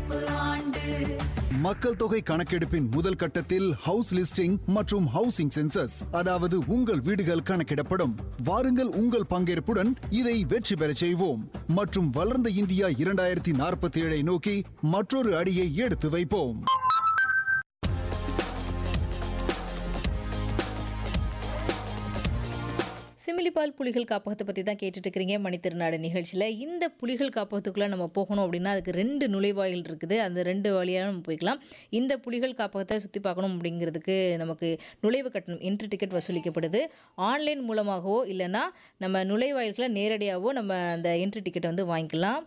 நடப்பு ஆண்டு மக்கள் தொகை கணக்கெடுப்பின் முதல் கட்டத்தில் ஹவுஸ் லிஸ்டிங் மற்றும் ஹவுசிங் சென்சஸ் அதாவது உங்கள் வீடுகள் கணக்கிடப்படும் வாருங்கள் உங்கள் பங்கேற்புடன் இதை வெற்றி பெறச் செய்வோம் மற்றும் வளர்ந்த இந்தியா இரண்டாயிரத்தி நாற்பத்தி ஏழை நோக்கி மற்றொரு அடியை எடுத்து வைப்போம் சிமிலிபால் புலிகள் காப்பகத்தை பற்றி தான் கேட்டுட்டு இருக்கிறீங்க மணித்திருநாடு நிகழ்ச்சியில் இந்த புலிகள் காப்பகத்துக்குள்ளே நம்ம போகணும் அப்படின்னா அதுக்கு ரெண்டு நுழைவாயில் இருக்குது அந்த ரெண்டு வழியாக நம்ம போய்க்கலாம் இந்த புலிகள் காப்பகத்தை சுற்றி பார்க்கணும் அப்படிங்கிறதுக்கு நமக்கு நுழைவு கட்டணம் என்ட்ரி டிக்கெட் வசூலிக்கப்படுது ஆன்லைன் மூலமாகவோ இல்லைன்னா நம்ம நுழைவாயில்களை நேரடியாகவோ நம்ம அந்த என்ட்ரி டிக்கெட்டை வந்து வாங்கிக்கலாம்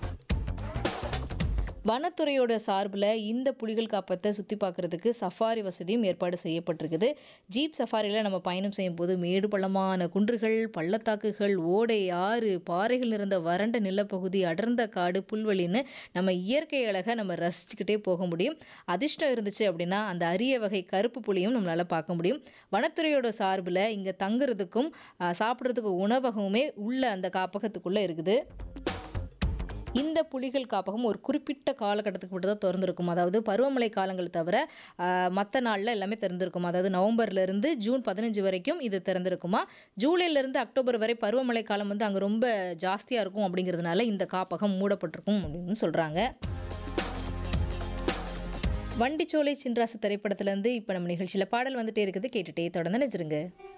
வனத்துறையோட சார்பில் இந்த புலிகள் காப்பத்தை சுற்றி பார்க்குறதுக்கு சஃபாரி வசதியும் ஏற்பாடு செய்யப்பட்டிருக்குது ஜீப் சஃபாரியில் நம்ம பயணம் செய்யும் போது மேடு பள்ளமான குன்றுகள் பள்ளத்தாக்குகள் ஓடை ஆறு பாறைகள் நிறைந்த வறண்ட நிலப்பகுதி அடர்ந்த காடு புல்வெளின்னு நம்ம இயற்கை அழகை நம்ம ரசிச்சுக்கிட்டே போக முடியும் அதிர்ஷ்டம் இருந்துச்சு அப்படின்னா அந்த அரிய வகை கருப்பு புலியும் நம்மளால் பார்க்க முடியும் வனத்துறையோட சார்பில் இங்கே தங்குறதுக்கும் ஆ, சாப்பிட்றதுக்கு உணவகமுமே உள்ள அந்த காப்பகத்துக்குள்ளே இருக்குது இந்த புலிகள் காப்பகம் ஒரு குறிப்பிட்ட காலகட்டத்துக்கு மட்டும் தான் திறந்திருக்கும் அதாவது பருவமழை காலங்கள் தவிர மற்ற நாளில் எல்லாமே திறந்திருக்கும் அதாவது நவம்பர்லேருந்து ஜூன் பதினஞ்சு வரைக்கும் இது திறந்திருக்குமா ஜூலைலேருந்து அக்டோபர் வரை பருவமழை காலம் வந்து அங்கே ரொம்ப ஜாஸ்தியாக இருக்கும் அப்படிங்கிறதுனால இந்த காப்பகம் மூடப்பட்டிருக்கும் அப்படின்னு சொல்கிறாங்க வண்டிச்சோலை சின்ராசு திரைப்படத்துலேருந்து இப்போ நம்ம நிகழ்ச்சியில் பாடல் வந்துட்டே இருக்குது கேட்டுட்டே தொடர்ந்து நினைச்சிருங்க